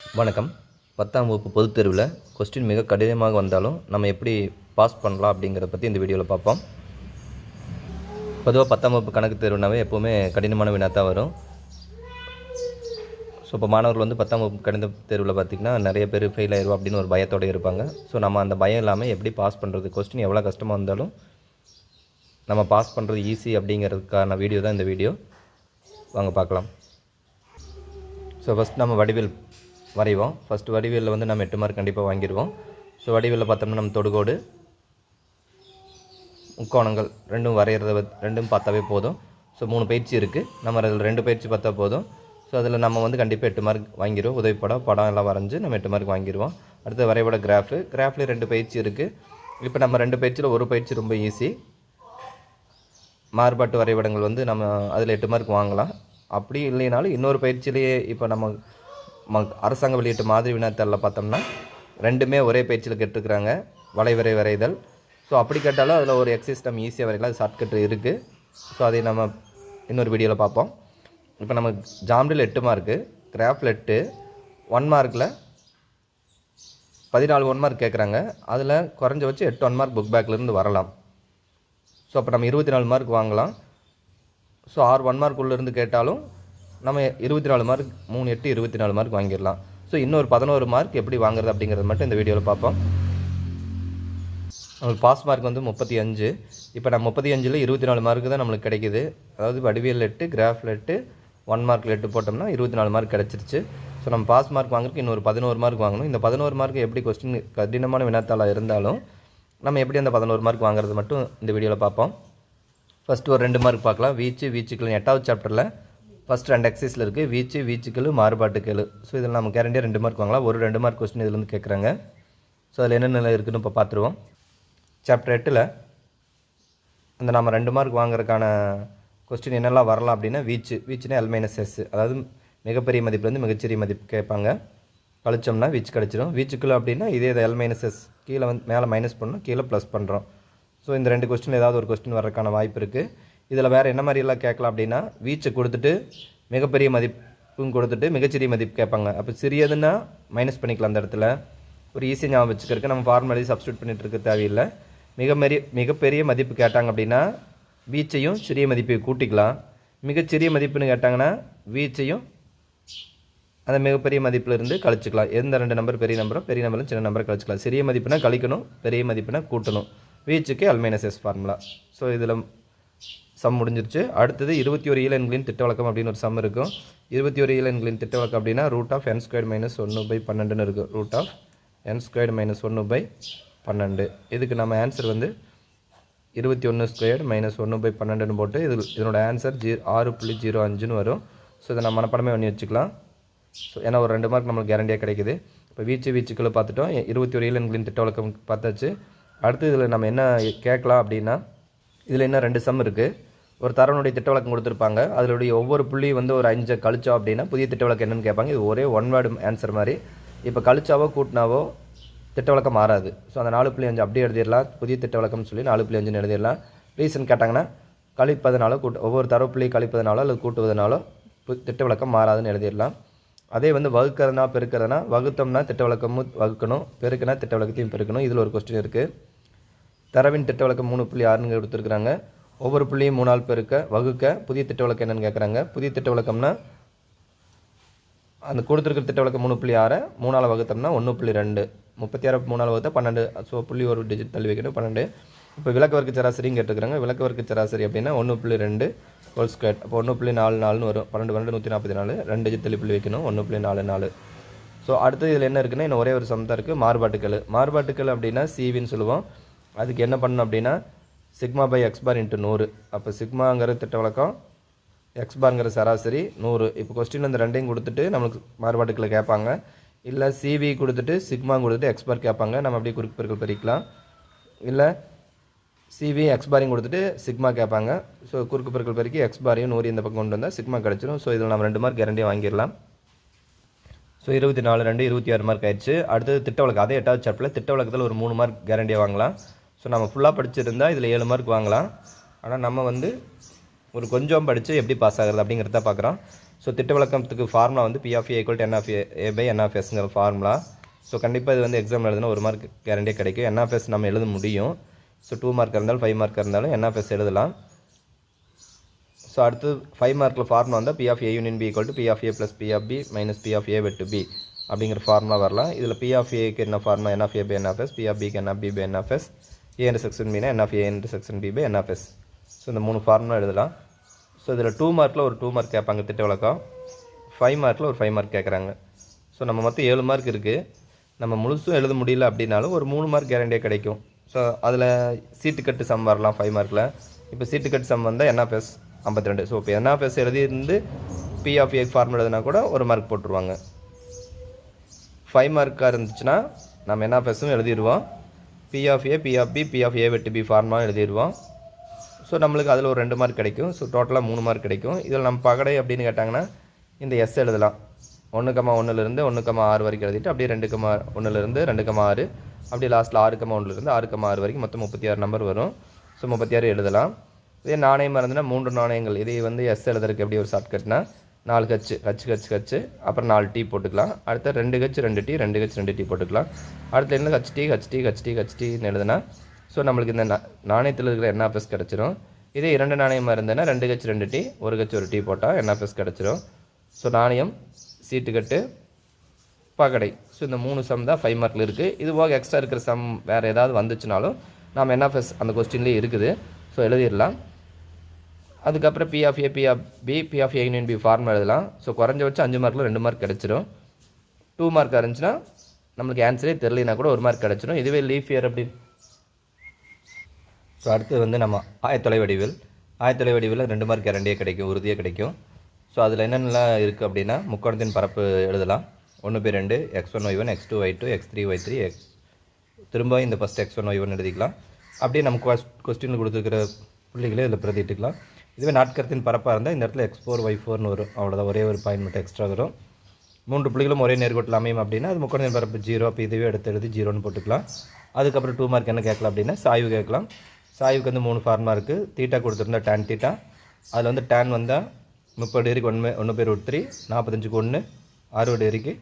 வணக்கம் பத்தாம் வகுப்பு பொதுத் தேர்வில் கொஸ்டின் மிக கடினமாக வந்தாலும் நம்ம எப்படி பாஸ் பண்ணலாம் அப்படிங்கிறத பற்றி இந்த வீடியோவில் பார்ப்போம் பொதுவாக பத்தாம் வகுப்பு கணக்கு தேர்வுனாவே எப்போவுமே கடினமான வினாத்தான் வரும் ஸோ இப்போ மாணவர்கள் வந்து பத்தாம் வகுப்பு கணித தேர்வில் பார்த்திங்கன்னா நிறைய பேர் ஃபெயில் ஆயிடுவோம் அப்படின்னு ஒரு பயத்தோடு இருப்பாங்க ஸோ நம்ம அந்த பயம் இல்லாமல் எப்படி பாஸ் பண்ணுறது கொஸ்டின் எவ்வளோ கஷ்டமாக இருந்தாலும் நம்ம பாஸ் பண்ணுறது ஈஸி அப்படிங்கிறதுக்கான வீடியோ தான் இந்த வீடியோ வாங்க பார்க்கலாம் ஸோ ஃபஸ்ட் நம்ம வடிவில் வரைவோம் ஃபஸ்ட் வடிவியலில் வந்து நம்ம எட்டு மார்க் கண்டிப்பாக வாங்கிடுவோம் ஸோ வடிவியலில் பார்த்தோம்னா நம்ம தொடுகோடு முக்கோணங்கள் ரெண்டும் வரைகிறத வ- ரெண்டும் பார்த்தாவே போதும் ஸோ மூணு பயிற்சி இருக்குது நம்ம அதில் ரெண்டு பயிற்சி பார்த்தா போதும் ஸோ அதில் நம்ம வந்து கண்டிப்பாக எட்டு மார்க் வாங்கிடுவோம் உதவிப்படம் படம் எல்லாம் வரைஞ்சி நம்ம எட்டு மார்க் வாங்கிடுவோம் அடுத்து வரைபட கிராஃபு கிராஃப்லேயே ரெண்டு பயிற்சி இருக்குது இப்போ நம்ம ரெண்டு பயிற்சியில் ஒரு பயிற்சி ரொம்ப ஈஸி மாறுபாட்டு வரைபடங்கள் வந்து நம்ம அதில் எட்டு மார்க் வாங்கலாம் அப்படி இல்லைனாலும் இன்னொரு பயிற்சியிலேயே இப்போ நம்ம ம அரசாங்க வெளியிட்ட மாதிரி வினாத்தாளில் பார்த்தோம்னா ரெண்டுமே ஒரே பயிற்சியில் கேட்டிருக்கிறாங்க வளைவரை வரைதல் ஸோ அப்படி கேட்டாலும் அதில் ஒரு எக்ஸைஸ் நம்ம ஈஸியாக வரையலாம் ஷார்ட்கட் இருக்குது ஸோ அதை நம்ம இன்னொரு வீடியோவில் பார்ப்போம் இப்போ நம்ம ஜாம்டில் எட்டு மார்க்கு கிராஃபில் எட்டு ஒன் மார்க்கில் பதினாலு ஒன் மார்க் கேட்குறாங்க அதில் குறைஞ்ச வச்சு எட்டு ஒன் மார்க் புக் பேக்லேருந்து வரலாம் ஸோ அப்போ நம்ம இருபத்தி நாலு மார்க் வாங்கலாம் ஸோ ஆறு ஒன் மார்க் இருந்து கேட்டாலும் நம்ம இருபத்தி நாலு மார்க் மூணு எட்டு இருபத்தி நாலு மார்க் வாங்கிடலாம் ஸோ இன்னொரு பதினோரு மார்க் எப்படி வாங்குறது அப்படிங்கிறது மட்டும் இந்த வீடியோவில் பார்ப்போம் நம்மளுக்கு பாஸ் மார்க் வந்து முப்பத்தி அஞ்சு இப்போ நம்ம முப்பத்தி அஞ்சில் இருபத்தி நாலு மார்க்கு தான் நம்மளுக்கு கிடைக்குது அதாவது வடிவியல் எட்டு கிராஃபில் எட்டு ஒன் மார்க்கில் எட்டு போட்டோம்னா இருபத்தி நாலு மார்க் கிடச்சிருச்சு ஸோ நம்ம பாஸ் மார்க் வாங்குறதுக்கு இன்னொரு பதினோரு மார்க் வாங்கணும் இந்த பதினோரு மார்க் எப்படி கொஸ்டின் கடினமான வினாத்தாளாக இருந்தாலும் நம்ம எப்படி அந்த பதினோரு மார்க் வாங்குறது மட்டும் இந்த வீடியோவில் பார்ப்போம் ஃபஸ்ட்டு ஒரு ரெண்டு மார்க் பார்க்கலாம் வீச்சு வீச்சுக்கள் எட்டாவது சாப்டரில் ஃபஸ்ட் ரெண்டு எக்ஸைஸில் இருக்குது வீச்சு வீச்சுக்கள் மாறுபாட்டுக்கள் ஸோ இதில் நம்ம கேரண்டியாக ரெண்டு மார்க் வாங்கலாம் ஒரு ரெண்டு மார்க் கொஸ்டின் இதுலேருந்து கேட்குறாங்க ஸோ அதில் என்னென்ன இருக்குன்னு இப்போ பார்த்துருவோம் சாப்டர் எட்டில் அந்த நம்ம ரெண்டு மார்க் வாங்குறதுக்கான கொஸ்டின் என்னெல்லாம் வரலாம் அப்படின்னா வீச்சு வீச்சுனா எல் மைனஸ் எஸ் அதாவது மிகப்பெரிய மதிப்புலேருந்து மிகச்சிறிய மதிப்பு கேட்பாங்க கழிச்சோம்னா வீச்சு கிடச்சிரும் வீச்சுக்குள்ள அப்படின்னா இதே எல் மைனஸ் எஸ் கீழே வந்து மேலே மைனஸ் பண்ணணும் கீழே ப்ளஸ் பண்ணுறோம் ஸோ இந்த ரெண்டு கொஸ்டின் ஏதாவது ஒரு கொஸ்டின் வர்றதுக்கான வாய்ப்பு இருக்குது இதில் வேறு என்ன மாதிரியெல்லாம் கேட்கலாம் அப்படின்னா வீச்சை கொடுத்துட்டு மிகப்பெரிய மதிப்பும் கொடுத்துட்டு மிகச்சிறிய மதிப்பு கேட்பாங்க அப்போ சிறியதுன்னா மைனஸ் பண்ணிக்கலாம் அந்த இடத்துல ஒரு ஈஸி ஞாபகம் வச்சுக்கிறதுக்கு நம்ம ஃபார்முலி சப்ஸ்டியூட் பண்ணிட்டு இருக்க தேவையில்லை மிக மெரி மிகப்பெரிய மதிப்பு கேட்டாங்க அப்படின்னா வீச்சையும் சிறிய மதிப்பை கூட்டிக்கலாம் மிகச்சிறிய மதிப்புன்னு கேட்டாங்கன்னா வீச்சையும் அந்த மிகப்பெரிய மதிப்புல இருந்து கழிச்சுக்கலாம் எந்த ரெண்டு நம்பர் பெரிய நம்பரோ பெரிய நம்பரும் சின்ன நம்பரை கழிச்சுக்கலாம் சிறிய மதிப்புனா கழிக்கணும் பெரிய மதிப்புனா கூட்டணும் வீச்சுக்கு அல்மைனஸ் எஸ் ஃபார்முலா ஸோ இதில் சம் முடிஞ்சிருச்சு அடுத்தது இருபத்தி ஒரு ஈலன்களின் திட்டவழக்கம் அப்படின்னு ஒரு சம் இருக்கும் இருபத்தி ஒரு ஈலன்களின் திட்டவழக்கம் அப்படின்னா root of N square minus ஒன்று பை பன்னெண்டுன்னு இருக்கும் root of N square minus ஒன்று பை பன்னெண்டு இதுக்கு நம்ம ஆன்சர் வந்து இருபத்தி ஒன்று ஸ்கொயர் மைனஸ் ஒன்று பை பன்னெண்டுன்னு போட்டு இது இதனோட ஆன்சர் ஜீ ஆறு புள்ளி ஜீரோ அஞ்சுன்னு வரும் ஸோ இதை நம்ம மனப்படமே பண்ணி வச்சுக்கலாம் ஸோ ஏன்னா ஒரு ரெண்டு மார்க் நம்மளுக்கு கேரண்டியாக கிடைக்குது இப்போ வீச்சு வீச்சுக்களை பார்த்துட்டோம் எ- இருபத்தி ஒரு ஈலன்களின் திட்ட வழக்கம் பார்த்தாச்சு அடுத்து இதில் நம்ம என்ன கேட்கலாம் அப்படின்னா இதில் இன்னும் ரெண்டு சம் இருக்குது ஒரு தரவனுடைய திட்ட வழக்கம் கொடுத்துருப்பாங்க அதனுடைய ஒவ்வொரு புள்ளியும் வந்து ஒரு அஞ்சை கழிச்சோம் அப்படின்னா புதிய திட்ட வழக்கம் என்னன்னு கேட்பாங்க இது ஒரே ஒன் வேர்டு ஆன்சர் மாதிரி இப்போ கழிச்சாவோ கூட்டினாவோ திட்ட வழக்கம் மாறாது ஸோ அந்த நாலு புள்ளி அஞ்சு அப்படியே எழுதிடலாம் புதிய திட்ட வழக்கம்னு சொல்லி நாலு புள்ளி அஞ்சுன்னு எழுதிடலாம் ரீசன் கேட்டாங்கன்னா கழிப்பதனாலோ கூட்டு ஒவ்வொரு தரவு புள்ளி கழிப்பதனாலோ அல்லது கூட்டுவதனாலோ பு- திட்ட விளக்கம் மாறாதுன்னு எழுதிடலாம் அதே வந்து வகுக்கிறதுனா பெருக்கிறதுனா வகுத்தோம்னா திட்ட விளக்கமும் வகுக்கணும் பெருக்குனா திட்ட விளக்கத்தையும் பெருக்கணும் இதில் ஒரு கொஸ்டின் இருக்குது தரவின் திட்ட விளக்கம் மூணு புள்ளி ஆறுன்னு கொடுத்துருக்குறாங்க ஒவ்வொரு புள்ளியும் மூணால் பெருக்க வகுக்க புதிய திட்ட விளக்கம் என்னன்னு கேட்குறாங்க புதிய திட்ட விளக்கம்னா அந்த கொடுத்துருக்கிற திட்ட விளக்கம் மூணு புள்ளி ஆறை மூணால் வகுத்தோம்னா ஒன்று புள்ளி ரெண்டு முப்பத்தி ஆறு மூணால் வகுத்தா பன்னெண்டு ஸோ புள்ளி ஒரு டிஜிட் தள்ளி வைக்கணும் பன்னெண்டு இப்போ விளக்க வர்க்க சராசரியும் கேட்டுருக்காங்க விளக்க வர்க்க சராசரி அப்படின்னா ஒன்று புள்ளி ரெண்டு ஹோல் ஸ்கொயர் அப்போ ஒன்று புள்ளி நாலு நாலுன்னு வரும் பன்னெண்டு பன்னெண்டு நூற்றி நாற்பத்தி நாலு ரெண்டு டிஜிட் தள்ளி புள்ளி வைக்கணும் ஒன்று புள்ளி நாலு நாலு ஸோ அடுத்து இதில் என்ன இருக்குன்னா இன்னும் ஒரே ஒரு சம் தான் இருக்குது மாறுபாட்டுக்கள் மாறுபாட்டுக்கள் அப்படின்னா சிவின்னு சொல்லுவோம் அதுக்கு என்ன பண்ணணும் அப்படின்னா sigma by X bar into நூறு அப்போ சிக்மாங்கிற திட்ட வழக்கம் எக்ஸ் பார்ங்கிற சராசரி நூறு இப்போ கொஸ்டின் இந்த ரெண்டையும் கொடுத்துட்டு நம்மளுக்கு மாறுபாட்டுக்களை கேட்பாங்க இல்லை சிவி கொடுத்துட்டு சிக்மா கொடுத்துட்டு எக்ஸ் பார் கேட்பாங்க நம்ம அப்படியே குறுக்கு பெருக்கல் பெருக்கலாம் இல்லை சிவி எக்ஸ் பாரையும் கொடுத்துட்டு சிக்மா கேட்பாங்க ஸோ குறுக்கு பெருக்கல் பெருக்கி எக்ஸ் பாரையும் நூறு இந்த பக்கம் கொண்டு வந்தால் சிக்மா கிடச்சிரும் ஸோ இதில் நம்ம ரெண்டு மார்க் கேரண்டியாக வாங்கிடலாம் ஸோ இருபத்தி நாலு ரெண்டு இருபத்தி ஆறு மார்க் ஆயிடுச்சு அடுத்தது திட்ட வழக்கு அதே எட்டாவது சாப்டரில் திட்ட வழக்கத்தில் ஒரு மூணு மார்க் கேரண்டியாக வாங்கலாம் ஸோ நம்ம ஃபுல்லாக படிச்சிருந்தா இதில் ஏழு மார்க் வாங்கலாம் ஆனால் நம்ம வந்து ஒரு கொஞ்சம் படித்து எப்படி பாஸ் ஆகுறது அப்படிங்கிறத பார்க்குறோம் ஸோ திட்ட விளக்கத்துக்கு ஃபார்முலா வந்து P of A equal to N of A by N of எஸ்ங்கிற ஃபார்முலா ஸோ கண்டிப்பாக இது வந்து எக்ஸாம் எழுதுனா ஒரு மார்க் கேரண்டியாக கிடைக்கும் என் ஆஃப் எஸ் நம்ம எழுத முடியும் ஸோ டூ மார்க் இருந்தாலும் ஃபைவ் மார்க் இருந்தாலும் என் ஆஃப் எஸ் எழுதலாம் ஸோ அடுத்து ஃபைவ் மார்க்கில் ஃபார்முலா வந்தால் P of A union B equal to P of A plus P of B minus P of A வெட்டு பி அப்படிங்கிற ஃபார்முலா வரலாம் இதில் பி ஆஃப் ஏக்கு என்ன formula N of A by N of S P of பிக்கு N of B by N of S A intersection பினா N of A intersection B by N of S so இந்த மூணு formula எழுதலாம் so இதில் two மார்க்கில் ஒரு two mark கேட்பாங்க திட்ட விளக்கம் ஃபைவ் மார்க்கில் ஒரு ஃபைவ் மார்க் கேட்குறாங்க ஸோ நம்ம மொத்தம் ஏழு மார்க் இருக்குது நம்ம முழுசும் எழுத முடியல அப்படின்னாலும் ஒரு மூணு மார்க் கேரண்டியாக கிடைக்கும் ஸோ அதில் சீட்டு கட்டு சம் வரலாம் ஃபைவ் மார்க்கில் இப்போ சீட்டு கட்டு சம் வந்தால் என்ஆஃப்எஸ் ஐம்பத்தி ரெண்டு ஸோ இப்போ என்ஆஃப்எஸ் எழுதியிருந்து பி ஆஃப் ஏ ஃபார்ம் எழுதுனா கூட ஒரு மார்க் போட்டுருவாங்க ஃபைவ் மார்க்காக இருந்துச்சுன்னா நம்ம என்ஆஃப்எஸும் எழுதிடுவோம் P of A P of B P of A வெட்டு பி ஃபார்மாக எழுதிடுவோம் ஸோ நம்மளுக்கு அதில் ஒரு ரெண்டு மார்க் கிடைக்கும் ஸோ டோட்டலாக மூணு மார்க் கிடைக்கும் இதில் நம்ம பகடை அப்படின்னு கேட்டாங்கன்னா இந்த எஸ் எழுதலாம் ஒன்று கமா ஒன்றுலேருந்து ஒன்று கமா ஆறு வரைக்கும் எழுதிட்டு அப்படியே ரெண்டு கமா ஒன்றுலேருந்து ரெண்டு கமா ஆறு அப்படியே லாஸ்ட்டில் ஆறு கமா ஒன்றுலேருந்து ஆறு கமா ஆறு வரைக்கும் மொத்தம் முப்பத்தி ஆறு நம்பர் வரும் ஸோ முப்பத்தி ஆறு எழுதலாம் இதே நாணயம் இருந்துன்னா மூன்று நாணயங்கள் இதே வந்து எஸ் எழுதுறதுக்கு எப்படி ஒரு ஷார்ட்கட்னா நாலு கச்சு கச்சு கச்சு கச்சு அப்புறம் நாலு டீ போட்டுக்கலாம் அடுத்து ரெண்டு கச்சு ரெண்டு டீ ரெண்டு கச்சு ரெண்டு டீ போட்டுக்கலாம் அடுத்து என்ன கச்சு டீ கச்சு டீ கச்சு டீ கச்சு டீன்னு எழுதுனா ஸோ நம்மளுக்கு இந்த நா- நாணயத்தில் இருக்கிற என்ஆஃப்எஸ் கிடச்சிரும் இதே இரண்டு நாணயமாக இருந்ததுன்னா ரெண்டு கச்சு ரெண்டு டீ ஒரு கச்சு ஒரு டீ போட்டால் என்ஆஃப்எஸ் கிடச்சிரும் ஸோ நாணயம் சீட்டுக்கட்டு பகடை ஸோ இந்த மூணு சம் தான் ஃபைவ் மார்க்கில் இருக்குது இது போக எக்ஸ்ட்ரா இருக்கிற சம் வேறு ஏதாவது வந்துச்சுனாலும் நாம் என்எஃப்எஸ் அந்த கொஸ்டின்லேயே இருக்குது ஸோ எழுதிடலாம் அதுக்கப்புறம் P of A P of B P of A union B form எழுதலாம் ஸோ குறைஞ்சபட்சம் அஞ்சு மார்க்கில் ரெண்டு மார்க் கிடச்சிரும் டூ மார்க் இருந்துச்சுன்னா நம்மளுக்கு ஆன்சரே தெரியலனா கூட ஒரு மார்க் கிடச்சிரும் இதுவே லீஃப் இயர் அப்படி ஸோ அடுத்து வந்து நம்ம ஆயத்தொலை வடிவில் ஆயத்தொலை வடிவில் ரெண்டு மார்க் கேரண்டியாக கிடைக்கும் உறுதியாக கிடைக்கும் ஸோ அதில் என்னென்னலாம் இருக்குது அப்படின்னா முக்கோணத்தின் பரப்பு எழுதலாம் ஒன்று பை ரெண்டு X one Y one X two Y two X three Y three X திரும்ப இந்த first X one Y one எழுதிக்கலாம் அப்படியே நம்ம கொஸ்டினில் கொடுத்துருக்கிற புள்ளிகளே இதில் பிரதிட்டுக்கலாம் இதுவே நாட்கரத்தின் பரப்பாக இருந்தால் இந்த இடத்துல எக்ஸ் ஃபோர் ஒய் ஃபோர்னு வரும் அவ்வளோதான் ஒரே ஒரு பாயிண்ட் மட்டும் எக்ஸ்ட்ரா வரும் மூன்று புள்ளிகளும் ஒரே நேர்கோட்டில் அமையும் அப்படின்னா அது முக்கோணத்தின் பரப்பு ஜீரோ அப்போ இதுவே எடுத்து எழுதி ஜீரோன்னு போட்டுக்கலாம் அதுக்கப்புறம் டூ மார்க் என்ன கேட்கலாம் அப்படின்னா சாய்வு கேட்கலாம் சாய்வுக்கு வந்து மூணு ஃபார்மா இருக்குது தீட்டா கொடுத்துருந்தா டேன் தீட்டா அதில் வந்து டேன் வந்தால் முப்பது டிகிரிக்கு ஒன்று ஒன்று பேர் ரூட் த்ரீ நாற்பத்தஞ்சுக்கு ஒன்று அறுபது டிகிரிக்கு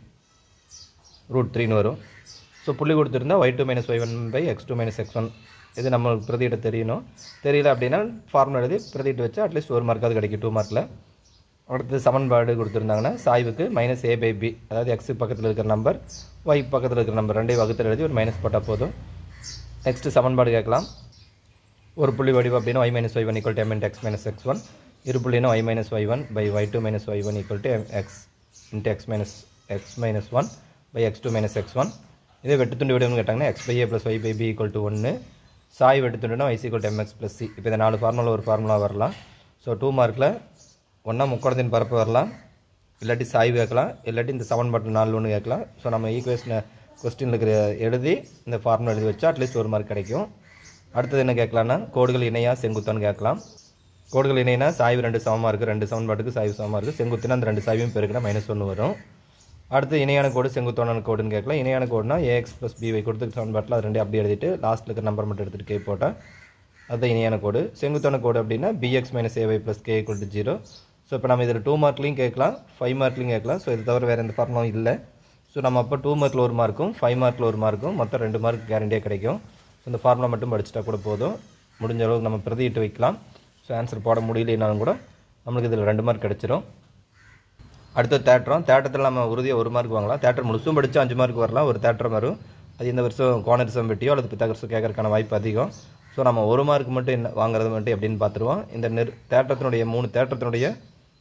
ரூட் த்ரீன்னு வரும் ஸோ புள்ளி கொடுத்துருந்தா Y two minus Y one by X two minus X one இது நம்மளுக்கு பிரதியிட தெரியணும் தெரியல அப்படின்னா ஃபார்முலா எழுதி பிரதியிட்டு வச்சா அட்லீஸ்ட் ஒரு மார்க்காவது கிடைக்கும் டூ மார்க்கில் அடுத்து சமன்பாடு கொடுத்துருந்தாங்கன்னா சாய்வுக்கு மைனஸ் ஏ பை பி அதாவது எக்ஸ் பக்கத்தில் இருக்கிற நம்பர் ஒய் பக்கத்தில் இருக்கிற நம்பர் ரெண்டையும் வகுத்தில் எழுதி ஒரு மைனஸ் போட்டால் போதும் நெக்ஸ்ட்டு சமன்பாடு கேட்கலாம் ஒரு புள்ளி வடிவு அப்படின்னா Y minus Y one equal to M X minus X one இரு புள்ளினா Y minus Y one by Y two minus Y one equal to X into X minus X minus one by X two minus X one இதே வெட்டுத்துண்டு விடுன்னு கேட்டாங்கன்னா X by A plus Y by B equal to ஒன்று சாய் வெட்டுத்துண்டுனா Y equal to M X plus C இப்போ இந்த நாலு ஃபார்முலா ஒரு ஃபார்முலா வரலாம் ஸோ டூ மார்க்கில் ஒன்றா முக்கோணத்தின் பரப்பு வரலாம் இல்லாட்டி சாய்வு கேட்கலாம் இல்லாட்டி இந்த செவன் பட்டன் நாலு ஒன்று கேட்கலாம் ஸோ நம்ம ஈக்குவேஷனை கொஸ்டின் இருக்கிற எழுதி இந்த ஃபார்முலா எழுதி வச்சா அட்லீஸ்ட் ஒரு மார்க் கிடைக்கும் அடுத்தது என்ன கேட்கலாம்னா கோடுகள் இணையா செங்குத்தான்னு கேட்கலாம் கோடுகள் இணைனா சாய்வு ரெண்டு சமமாக இருக்குது ரெண்டு சமன்பாட்டுக்கு சாய்வு சமமாக இருக்குது செங்குத்துனா அந்த ரெண்டு சாய்வையும் பெருக்கினா மைனஸ் ஒன்று வரும் அடுத்து இணையான கோடு செங்குத்தான கோடுன்னு கேட்கலாம் இணையான கோடுனா ஏஎக்ஸ் ப்ளஸ் பிவை கொடுத்து சமன்பாட்டில் அது ரெண்டு அப்படியே எழுதிட்டு லாஸ்ட்டில் இருக்கிற நம்பர் மட்டும் எடுத்துகிட்டு கே போட்டால் அதுதான் இணையான கோடு செங்குத்தான கோடு அப்படின்னா பிஎக்ஸ் மைனஸ் ஏவை plus K equal to zero so இப்போ நம்ம இதில் டூ மார்க்லையும் கேட்கலாம் ஃபைவ் மார்க்லையும் கேட்கலாம் ஸோ இது தவிர வேறு எந்த ஃபார்மும் இல்லை ஸோ நம்ம அப்போ டூ மார்க்கில் ஒரு மார்க்கும் ஃபைவ் மார்க்கில் ஒரு மார்க்கும் மொத்தம் ரெண்டு மார்க் கேரண்டியாக கிடைக்கும் ஸோ இந்த ஃபார்முலா மட்டும் படிச்சிட்டா கூட போதும் முடிஞ்ச அளவுக்கு நம்ம பிரதியிட்டு வைக்கலாம் ஸோ ஆன்சர் போட முடியலனாலும் கூட நம்மளுக்கு இதில் ரெண்டு மார்க் கிடச்சிரும் அடுத்து தேட்டரம் தேட்டத்தில் நம்ம உறுதியாக ஒரு மார்க் வாங்கலாம் தேட்டர் முழுசும் படித்து அஞ்சு மார்க் வரலாம் ஒரு தேட்டரம் வரும் அது இந்த வருஷம் கோனரிசம் வெட்டியோ அல்லது பித்தாகரசம் கேட்கறதுக்கான வாய்ப்பு அதிகம் ஸோ நம்ம ஒரு மார்க் மட்டும் என்ன வாங்குறது மட்டும் எப்படின்னு பார்த்துருவோம் இந்த நிர் தேட்டத்தினுடைய மூணு தேட்டத்தினுடைய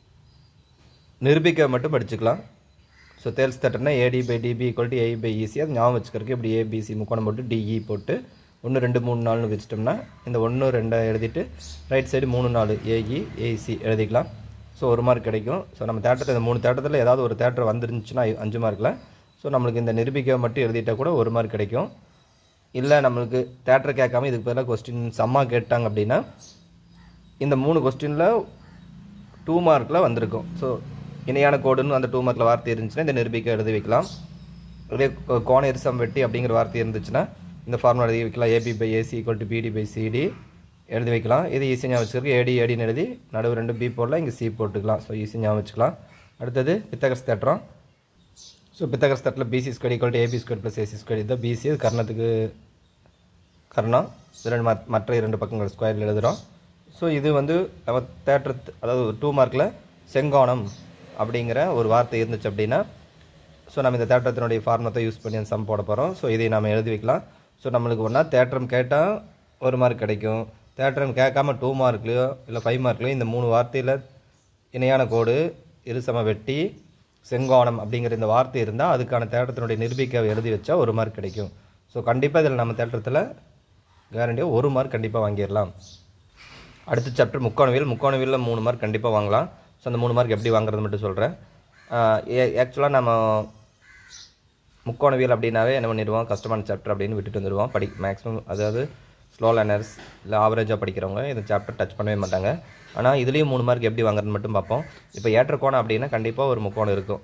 நிரூபிக்க மட்டும் படிச்சுக்கலாம் ஸோ தேல்ஸ் தேட்டர்னா A D by D B equal to A by E C அது ஞாபகம் வச்சுக்கிறதுக்கு இப்படி ஏபிசி முக்கோணம் போட்டு டிஇ போட்டு ஒன்று ரெண்டு மூணு நாலுன்னு வச்சிட்டோம்னா இந்த ஒன்று ரெண்டை எழுதிட்டு ரைட் சைடு மூணு நாலு ஏஇ ஏசி எழுதிக்கலாம் ஸோ ஒரு மார்க் கிடைக்கும் ஸோ நம்ம தேட்டத்தில் இந்த மூணு தேட்டத்தில் ஏதாவது ஒரு தேட்டர் வந்துருந்துச்சுன்னா அஞ்சு மார்க்கில் ஸோ நம்மளுக்கு இந்த நிரூபிக்க மட்டும் எழுதிட்டா கூட ஒரு மார்க் கிடைக்கும் இல்லை நம்மளுக்கு தேட்டர் கேட்காம இதுக்கு பதிலாக கொஸ்டின் சம்மா கேட்டாங்க அப்படின்னா இந்த மூணு கொஸ்டினில் டூ மார்க்கில் வந்திருக்கும் ஸோ இணையான கோடுன்னு அந்த டூ மார்க்கில் வார்த்தை இருந்துச்சுன்னா இந்த நிரூபிக்க எழுதி வைக்கலாம் இதே கோ- கோண எரிசம் வெட்டி அப்படிங்கிற வார்த்தை இருந்துச்சுன்னா இந்த ஃபார்முலா எழுதி வைக்கலாம் A B by A C equal to B D by C D எழுதி வைக்கலாம் இது ஈஸி ஞாபகம் வச்சுருக்கு ஏடி ஏடின்னு எழுதி நடுவு ரெண்டு பி போடலாம் இங்கே சி போட்டுக்கலாம் ஸோ ஈஸி ஞாபகம் வச்சுக்கலாம் அடுத்தது பித்தகர்ஸ் தேற்றம் ஸோ பித்தகர்ஸ் தேட்டரில் B C square equal to A B square plus A C square இதுதான் பிசி கர்ணத்துக்கு கர்ணம் இது ரெண்டு மத்- மற்ற இரண்டு பக்கங்கள் ஸ்கொயரில் எழுதுகிறோம் ஸோ இது வந்து நம்ம தேட்டர் அதாவது டூ மார்க்கில் செங்கோணம் அப்படிங்கிற ஒரு வார்த்தை இருந்துச்சு அப்படின்னா ஸோ நம்ம இந்த தேட்டரத்தினுடைய ஃபார்மத்தை யூஸ் பண்ணி அந்த சம் போட போகிறோம் ஸோ இதை நம்ம எழுதி வைக்கலாம் ஸோ நம்மளுக்கு ஒன்றா தேட்டரம் கேட்டால் ஒரு மார்க் கிடைக்கும் தேட்டரம் கேட்காம டூ மார்க்லையோ இல்லை ஃபைவ் மார்க்லையோ இந்த மூணு வார்த்தையில் இணையான கோடு இருசம வெட்டி செங்கோணம் அப்படிங்கிற இந்த வார்த்தை இருந்தால் அதுக்கான தேட்டத்தினுடைய நிரூபிக்க எழுதி வச்சா ஒரு மார்க் கிடைக்கும் ஸோ கண்டிப்பாக இதில் நம்ம தேட்டத்தில் கேரண்டியாக ஒரு மார்க் கண்டிப்பாக வாங்கிடலாம் அடுத்த சாப்டர் முக்கோணவியல் முக்கோணவியலில் மூணு மார்க் கண்டிப்பாக வாங்கலாம் ஸோ அந்த மூணு மார்க் எப்படி வாங்குறது மட்டும் சொல்கிறேன் ஆக்சுவலாக நம்ம முக்கோணவியல் அப்படின்னாவே என்ன பண்ணிடுவோம் கஷ்டமான சாப்டர் அப்படின்னு விட்டுட்டு வந்துடுவோம் படி மேக்ஸிமம் அதாவது ஸ்லோ லேர்னர்ஸ் இல்லை ஆவரேஜாக படிக்கிறவங்க இந்த சாப்டர் டச் பண்ணவே மாட்டாங்க ஆனால் இதுலேயும் மூணு மார்க் எப்படி வாங்குறதுன்னு மட்டும் பார்ப்போம் இப்போ ஏற்ற கோணம் அப்படின்னா கண்டிப்பாக ஒரு முக்கோணம் இருக்கும்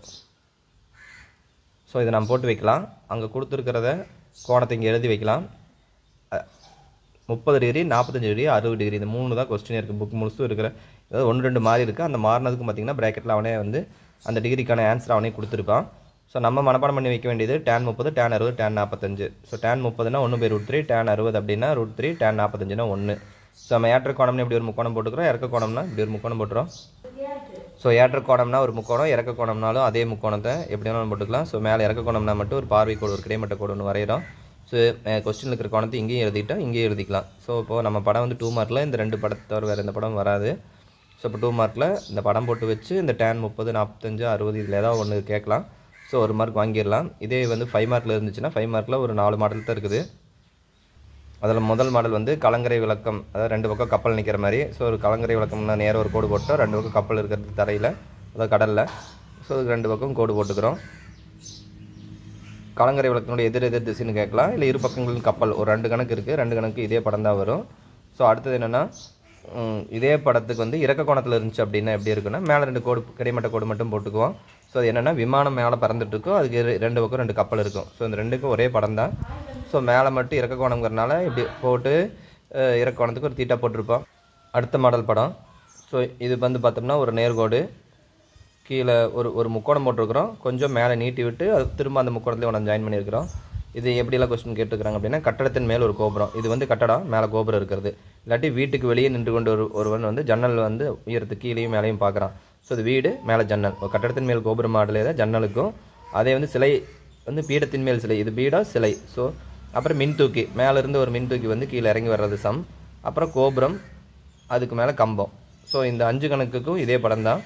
ஸோ இதை நம்ம போட்டு வைக்கலாம் அங்கே கொடுத்துருக்கிறத கோணத்தை இங்கே எழுதி வைக்கலாம் முப்பது டிகிரி நாற்பத்தஞ்சு டிகிரி அறுபது டிகிரி இந்த மூணு தான் கொஸ்டின் இருக்குது புக் முழுசும் இருக்கிற ஏதாவது ஒன்று ரெண்டு மாறி இருக்குது அந்த மாறினதுக்கு பார்த்தீங்கன்னா ப்ராக்கெட்டில் அவனே வந்து அந்த டிகிரிக்கான ஆன்சர் அவனே கொடுத்துருப்பான் ஸோ நம்ம மனப்பாடம் பண்ணி வைக்க வேண்டியது டேன் முப்பது டேன் அறுபது டேன் நாற்பத்தஞ்சு ஸோ டேன் முப்பதுனா ஒன்று பை ரூட் த்ரீ டேன் அறுபது அப்படின்னா ரூட் த்ரீ டேன் நாற்பத்தஞ்சுனா ஒன்று ஸோ நம்ம ஏற்ற கோணம்னு இப்படி ஒரு முக்கோணம் போட்டுக்கிறோம் இறக்க கோணம்னா இப்படி ஒரு முக்கோணம் போட்டுறோம் ஸோ ஏற்ற கோணம்னா ஒரு முக்கோணம் இறக்க கோணம்னாலும் அதே முக்கோணத்தை எப்படி வேணாலும் போட்டுக்கலாம் ஸோ மேலே இறக்க கோணம்னா மட்டும் ஒரு பார்வை கோடு ஒரு கிடைமட்ட கோடு ஒன்று வரைகிறோம் ஸோ கொஸ்டின் இருக்கிற கோணத்தை இங்கேயும் எழுதிட்டா இங்கேயும் எழுதிக்கலாம் ஸோ இப்போது நம்ம படம் வந்து டூ மார்க்கில் இந்த ரெண்டு படத்தை தவிர வேறு எந்த படம் வராது ஸோ இப்போ டூ மார்க்கில் இந்த படம் போட்டு வச்சு இந்த டேன் முப்பது நாற்பத்தஞ்சு அறுபது இதில் ஏதாவது ஒன்று கேட்கலாம் ஸோ ஒரு மார்க் வாங்கிடலாம் இதே வந்து ஃபைவ் மார்க்கில் இருந்துச்சுன்னா ஃபைவ் மார்க்கில் ஒரு நாலு மாடல் தான் இருக்குது அதில் முதல் மாடல் வந்து கலங்கரை விளக்கம் அதாவது ரெண்டு பக்கம் கப்பல் நிற்கிற மாதிரி ஸோ ஒரு கலங்கரை விளக்கம்னா நேரம் ஒரு கோடு போட்டோம் ரெண்டு பக்கம் கப்பல் இருக்கிறது தரையில் அதாவது கடலில் ஸோ அதுக்கு ரெண்டு பக்கம் கோடு போட்டுக்கிறோம் கலங்கரை விளக்கினுடைய எதிர் எதிர் திசைன்னு கேட்கலாம் இல்லை இரு பக்கங்களும் கப்பல் ஒரு ரெண்டு கணக்கு இருக்குது ரெண்டு கணக்கு இதே படம் தான் வரும் ஸோ அடுத்தது என்னென்னா இதே படத்துக்கு வந்து இறக்க கோணத்தில் இருந்துச்சு அப்படின்னா எப்படி இருக்குன்னா மேலே ரெண்டு கோடு கிடைமட்ட கோடு மட்டும் போட்டுக்குவோம் ஸோ அது என்னென்னா விமானம் மேலே பறந்துட்டு இருக்கும் அதுக்கு இரு- ரெண்டு பக்கம் ரெண்டு கப்பல் இருக்கும் ஸோ இந்த ரெண்டுக்கும் ஒரே படம் தான் ஸோ மேலே மட்டும் இறக்க கோணங்கிறனால இப்படி போட்டு அஹ், இறக்க கோணத்துக்கு ஒரு தீட்டா போட்டிருப்போம் அடுத்த மாடல் படம் ஸோ இது வந்து பார்த்தோம்னா ஒரு நேர்கோடு கீழே ஒரு ஒரு முக்கோணம் போட்டிருக்கிறோம் கொஞ்சம் மேலே நீட்டி விட்டு அது திரும்ப அந்த முக்கோணத்தில் ஒன்று ஜாயின் பண்ணியிருக்கிறோம் இது எப்படிலாம் கொஸ்டின் கேட்டிருக்கிறாங்க அப்படின்னா கட்டடத்தின் மேல் ஒரு கோபுரம் இது வந்து கட்டடம் மேலே கோபுரம் இருக்கிறது இல்லாட்டி வீட்டுக்கு வெளியே நின்று கொண்டு ஒரு ஒருவன் வந்து ஜன்னல் வந்து உயரத்துக்கு கீழேயும் மேலேயும் பார்க்குறான் ஸோ இது வீடு மேலே ஜன்னல் ஒரு கட்டடத்தின் மேல் கோபுரம் மாடலே தான் ஜன்னலுக்கும் அதே வந்து சிலை வந்து பீடத்தின் மேல் சிலை இது பீடம் சிலை ஸோ அப்புறம் மின் தூக்கி மேலே இருந்து ஒரு மின் தூக்கி வந்து கீழே இறங்கி வர்றது சம் அப்புறம் கோபுரம் அதுக்கு மேலே கம்பம் ஸோ இந்த அஞ்சு கணக்குக்கும் இதே படம் தான்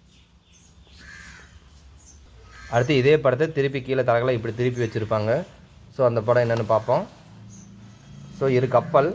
அடுத்து இதே படத்தை திருப்பி கீழே தலகளை இப்படி திருப்பி வச்சுருப்பாங்க ஸோ அந்த படம் என்னென்னு பார்ப்போம் ஸோ இரு கப்பல்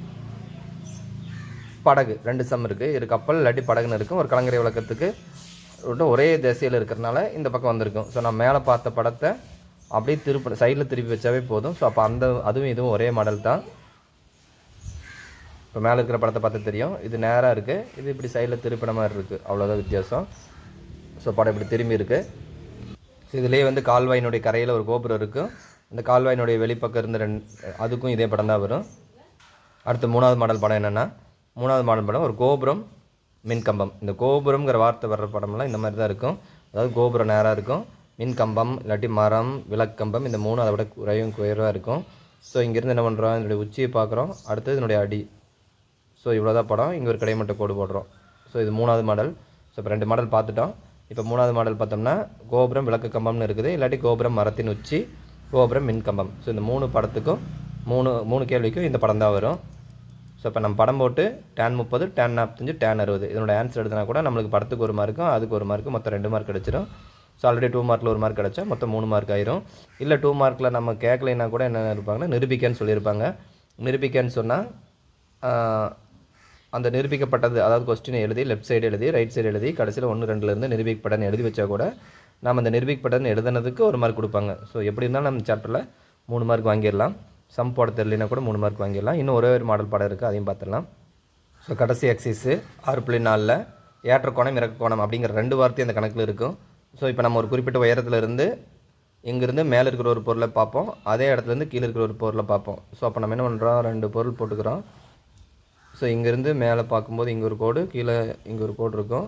படகு ரெண்டு சம் இருக்குது இரு கப்பல் இல்லாட்டி படகுன்னு இருக்கும் ஒரு கலங்கரை விளக்கத்துக்கு ரெண்டும் ஒரே திசையில் இருக்கிறனால இந்த பக்கம் வந்திருக்கும் ஸோ நான் மேலே பார்த்த படத்தை அப்படியே திருப்பி சைடில் திருப்பி வச்சாவே போதும் ஸோ அப்போ அந்த அதுவும் இதுவும் ஒரே மாடல் தான் இப்போ மேலே இருக்கிற படத்தை பார்த்து தெரியும் இது நேராக இருக்குது இது இப்படி சைடில் திருப்பின மாதிரி இருக்குது அவ்வளோதான் வித்தியாசம் ஸோ படம் இப்படி திரும்பி இருக்குது ஸோ இதுலேயே வந்து கால்வாயினுடைய கரையில் ஒரு கோபுரம் இருக்கும் அந்த கால்வாயினுடைய வெளிப்பக்கம் இருந்து ரெண்டு அதுக்கும் இதே படம் தான் வரும் அடுத்து மூணாவது மாடல் படம் என்னென்னா மூணாவது மாடல் படம் ஒரு கோபுரம் மின்கம்பம் இந்த கோபுரம்ங்கிற வார்த்தை வர்ற படம்லாம் இந்த மாதிரி தான் இருக்கும் அதாவது கோபுரம் நேராக இருக்கும் மின்கம்பம் இல்லாட்டி மரம் விளக்கம்பம் இந்த மூணு அதை விட குறையும் குறைவாக இருக்கும் ஸோ இங்கேருந்து என்ன பண்ணுறோம் இதனுடைய உச்சியை பார்க்குறோம் அடுத்தது இதனுடைய அடி ஸோ இவ்வளோ தான் படம் இங்கே ஒரு கிடைமட்ட கோடு போடுறோம் ஸோ இது மூணாவது மாடல் ஸோ இப்போ ரெண்டு மாடல் பார்த்துட்டோம் இப்போ மூணாவது மாடல் பார்த்தோம்னா கோபுரம் விளக்கு கம்பம்னு இருக்குது இல்லாட்டி கோபுரம் மரத்தின் உச்சி கோபுரம் மின்கம்பம் ஸோ இந்த மூணு படத்துக்கும் மூணு மூணு கேள்விக்கும் இந்த படம் தான் வரும் ஸோ இப்போ நம்ம படம் போட்டு டேன் முப்பது டேன் நாற்பத்தஞ்சு டேன் அறுபது இதனோட ஆன்சர் எடுத்தனா கூட நம்மளுக்கு படத்துக்கு ஒரு மார்க்கும் அதுக்கு ஒரு மார்க்கு மொத்தம் ரெண்டு மார்க் கிடச்சிரும் ஸோ ஆல்ரெடி டூ மார்க்கில் ஒரு மார்க் கிடச்சா மொத்தம் மூணு மார்க் ஆயிரும் இல்லை டூ மார்க்கில் நம்ம கேட்கலைன்னா கூட என்ன இருப்பாங்கன்னா நிரூபிக்கன்னு சொல்லியிருப்பாங்க நிரூபிக்கன்னு சொன்னால் அந்த நிரூபிக்கப்பட்டது அதாவது கொஸ்டினை எழுதி லெஃப்ட் சைடு எழுதி ரைட் சைடு எழுதி கடைசியில் ஒன்று ரெண்டுலேருந்து நிரூபிக்கப்பட்டன்னு எழுதி வச்சா கூட நம்ம அந்த நிரூபிக்கப்பட்டன்னு எழுதுனதுக்கு ஒரு மார்க் கொடுப்பாங்க ஸோ எப்படி இருந்தாலும் நம்ம சாப்டரில் மூணு மார்க் வாங்கிடலாம் சம் போட தெரியலனா கூட மூணு மார்க் வாங்கிடலாம் இன்னும் ஒரே ஒரு மாடல் படம் இருக்குது அதையும் பார்த்துடலாம் ஸோ கடைசி எக்ஸைஸு ஆறு புள்ளி நாலில் ஏற்ற கோணம் இறக்க கோணம் அப்படிங்கிற ரெண்டு வார்த்தை அந்த கணக்கில் இருக்கும் ஸோ இப்போ நம்ம ஒரு குறிப்பிட்ட உயரத்துல இருந்து இங்கேருந்து மேலே இருக்கிற ஒரு பொருளை பார்ப்போம் அதே இடத்துலேருந்து கீழே இருக்கிற ஒரு பொருளை பார்ப்போம் ஸோ அப்போ நம்ம என்ன பண்ணுறோம் ரெண்டு பொருள் போட்டுக்கிறோம் ஸோ இங்கேருந்து மேலே பார்க்கும்போது இங்கே ஒரு கோடு கீழே இங்கே ஒரு கோடு இருக்கும்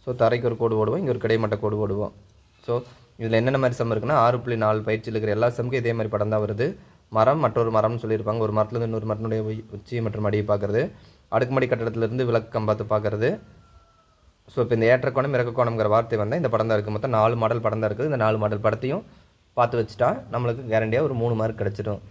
ஸோ தரைக்கு ஒரு கோடு போடுவோம் இங்கே ஒரு கிடைமட்ட கோடு போடுவோம் ஸோ இதில் என்னென்ன மாதிரி சம் இருக்குன்னா ஆறு புள்ளி நாலு பயிற்சியில் இருக்கிற எல்லா சம்க்கும் இதே மாதிரி படம் தான் வருது மரம் மற்றொரு மரம்னு சொல்லியிருப்பாங்க ஒரு மரத்துலேருந்து இன்னொரு மரத்தினுடைய உய்- உச்சி மற்றும் அடியை பார்க்குறது அடுக்குமாடி கட்டடத்துலேருந்து விளக்கம் பார்த்து பார்க்குறது ஸோ இப்போ இந்த ஏற்ற கோணம் இறக்க கோணம்ங்கிற வார்த்தை வந்தால் இந்த படம் தான் இருக்குது மொத்தம் நாலு மாடல் படம் தான் இருக்குது இந்த நாலு மாடல் படத்தையும் பார்த்து வச்சுட்டா நம்மளுக்கு கேரண்டியாக ஒரு மூணு மார்க் கிடச்சிடும்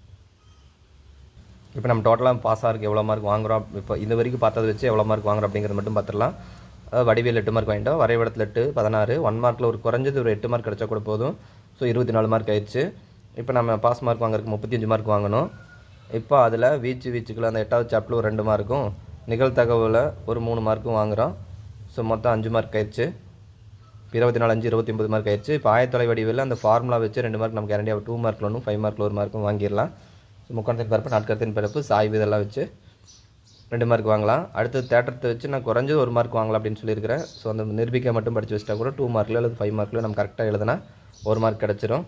இப்போ நம்ம டோட்டலாக பாஸ் ஆகிறதுக்கு எவ்வளோ மார்க் வாங்குறோம் இப்போ இது வரைக்கும் பார்த்ததை வச்சு எவ்வளோ மார்க் வாங்குறோம் அப்படிங்கிறது மட்டும் பார்த்துடலாம் அதாவது வடிவியல் எட்டு மார்க் வாங்கிட்டோம் வரைபடத்தில் எட்டு பதினாறு ஒன் மார்க்கில் ஒரு குறைஞ்சது ஒரு எட்டு மார்க் கிடச்சா கூட போதும் ஸோ இருபத்தி நாலு மார்க் ஆயிடுச்சு இப்போ நம்ம பாஸ் மார்க் வாங்குறதுக்கு முப்பத்தஞ்சு மார்க் வாங்கணும் இப்போ அதில் வீச்சு வீச்சுக்குள்ள அந்த எட்டாவது சாப்டரில் ஒரு ரெண்டு மார்க்கும் நிகழ்தகவில் ஒரு மூணு மார்க்கும் வாங்குகிறோம் ஸோ மொத்தம் அஞ்சு மார்க் ஆயிடுச்சு இப்போ இருபத்தி நாலு அஞ்சு இருபத்தி ஒன்பது மார்க் ஆயிடுச்சு இப்போ ஆயத்தொலை வடிவில் அந்த ஃபார்முலா வச்சு ரெண்டு மார்க் நம்ம கேரண்டியாக டூ மார்க்கில் ஒன்றும் ஃபைவ் மார்க்கில் ஒரு மார்க்கும் வாங்கிடலாம் ஸோ முக்கோணத்தின் பரப்பு நாட்கத்தின் பரப்பு சாய்வு இதெல்லாம் வச்சு ரெண்டு மார்க் வாங்கலாம் அடுத்து தேட்டரத்தை வச்சு நான் குறைஞ்சது ஒரு மார்க் வாங்கலாம் அப்படின்னு சொல்லியிருக்கிறேன் ஸோ அந்த நிரூபிக்க மட்டும் படித்து வச்சிட்டா கூட டூ மார்க்கில் அல்லது ஃபைவ் மார்க்கில் நம்ம கரெக்டாக எழுதுனா ஒரு மார்க் கிடச்சிரும்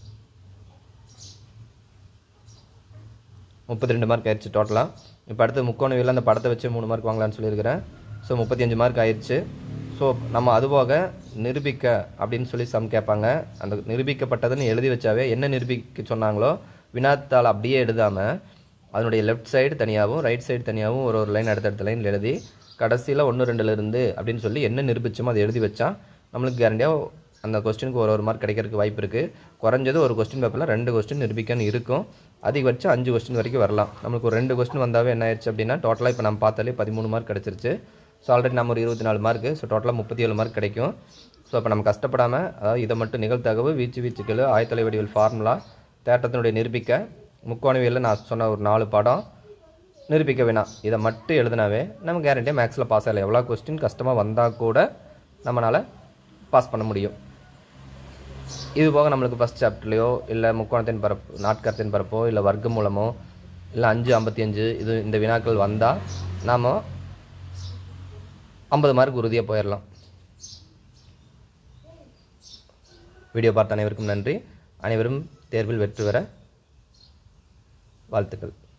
முப்பத்தி ரெண்டு மார்க் ஆயிடுச்சு டோட்டலாக இப்போ அடுத்து முக்கோணவியில் அந்த படத்தை வச்சு மூணு மார்க் வாங்கலாம்னு சொல்லியிருக்கிறேன் ஸோ முப்பத்தி அஞ்சு மார்க் ஆயிடுச்சு ஸோ நம்ம அதுபோக நிரூபிக்க அப்படின்னு சொல்லி சம் கேட்பாங்க அந்த நிரூபிக்கப்பட்டதுன்னு எழுதி வச்சாவே என்ன நிரூபிக்க சொன்னாங்களோ வினாத்தாள் அப்படியே எழுதாமல் அதனுடைய லெஃப்ட் சைடு தனியாகவும் ரைட் சைடு தனியாகவும் ஒரு ஒரு லைன் அடுத்தடுத்த லைன் எழுதி கடைசியில் ஒன்று ரெண்டுலேருந்து அப்படின்னு சொல்லி என்ன நிரூபிச்சோமோ அதை எழுதி வச்சா நம்மளுக்கு கேரண்டியாக அந்த கொஸ்டினுக்கு ஒரு ஒரு மார்க் கிடைக்கிறதுக்கு வாய்ப்பு இருக்குது குறைஞ்சது ஒரு கொஸ்டின் பேப்பரில் ரெண்டு கொஸ்டின் நிரூபிக்கன்னு இருக்கும் அதிகபட்சம் அஞ்சு கொஸ்டின் வரைக்கும் வரலாம் நம்மளுக்கு ஒரு ரெண்டு கொஸ்டின் வந்தாவே என்ன ஆயிடுச்சு அப்படின்னா டோட்டலாக இப்போ நம்ம பார்த்தாலே பதிமூணு மார்க் கிடச்சிருச்சு ஸோ ஆல்ரெடி நம்ம ஒரு இருபத்தி நாலு மார்க்கு ஸோ டோட்டலாக முப்பத்தி ஏழு மார்க் கிடைக்கும் ஸோ அப்போ நம்ம கஷ்டப்படாமல் அதாவது இதை மட்டும் நிகழ்தகவு வீச்சு வீச்சுக்கள் ஆயத்தலை வடிவல் ஃபார்முலா தேட்டத்தினுடைய நிரூபிக்க முக்கோணவியலில் நான் சொன்ன ஒரு நாலு படம் நிரூபிக்க வேணாம் இதை மட்டும் எழுதினாவே நம்ம கேரண்டியாக மேக்ஸில் பாஸ் ஆகலை எவ்வளோ கொஸ்டின் கஷ்டமாக வந்தால் கூட நம்மளால் பாஸ் பண்ண முடியும் இது போக நம்மளுக்கு ஃபஸ்ட் சாப்டர்லையோ இல்லை முக்கோணத்தின் பரப்பு நாட்கரத்தின் பரப்போ இல்லை வர்க்க மூலமோ இல்லை அஞ்சு ஐம்பத்தி அஞ்சு இது இந்த வினாக்கள் வந்தால் நாம் ஐம்பது மார்க் உறுதியாக போயிடலாம் வீடியோ பார்த்த அனைவருக்கும் நன்றி அனைவரும் தேர்வில் வெற்றி பெற வாழ்த்துக்கள்